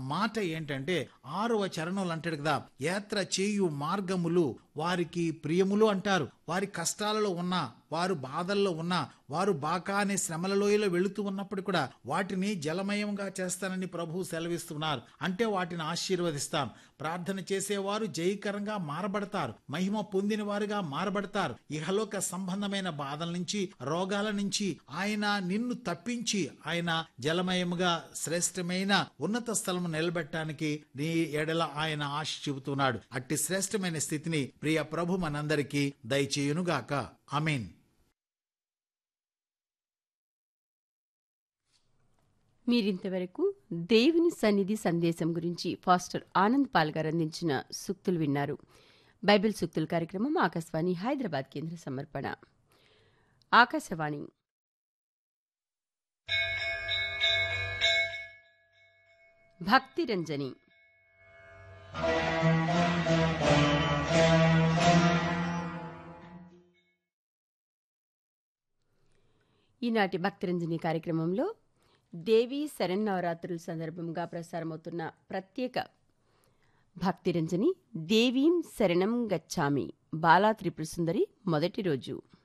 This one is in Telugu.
మాట ఏంటంటే ఆరవ చరణంలో అంటాడు కదా యాత్ర చేయు మార్గములు వారికి ప్రియములు అంటారు వారి కష్టాలలో ఉన్నా వారు బాధల్లో ఉన్నా వారు బాకానే శ్రమల లోయలో వెళుతూ ఉన్నప్పుడు కూడా వాటిని జలమయంగా చేస్తానని ప్రభు సెలవిస్తున్నారు అంటే వాటిని ఆశీర్వదిస్తాం ప్రార్థన చేసేవారు జయకరంగా మారబడతారు మహిమ పొందిన వారుగా మారబడతారు ఇహలోక సంబంధమైన బాధల నుంచి రోగాల నుంచి ఆయన నిన్ను తప్పించి ఆయన జలమయముగా శ్రేష్టమైన ఉన్నత స్థలము నిలబెట్టడానికి నీ ఎడల ఆయన ఆశ చూపుతున్నాడు అట్టి శ్రేష్టమైన స్థితిని ప్రియ ప్రభు మనందరికీ దయచేయునుగాక అమీన్ మీరింతవరకు దేవుని సన్నిధి సందేశం గురించి ఫాస్టర్ ఆనంద్ పాల్ గారు అందించిన సూక్తులు విన్నారు బైబిల్ సూక్తుల కార్యక్రమం ఆకాశవాణి హైదరాబాద్ కేంద్ర సమర్పణ ఆకాశవాణి భక్తి రంజని ఈనాటి భక్తిరంజని కార్యక్రమంలో దేవీ శరన్నవరాత్రుల సందర్భంగా ప్రసారమవుతున్న ప్రత్యేక భక్తిరంజని దేవీం శరణం గచ్చామి బాలా త్రిపుర సుందరి మొదటి రోజు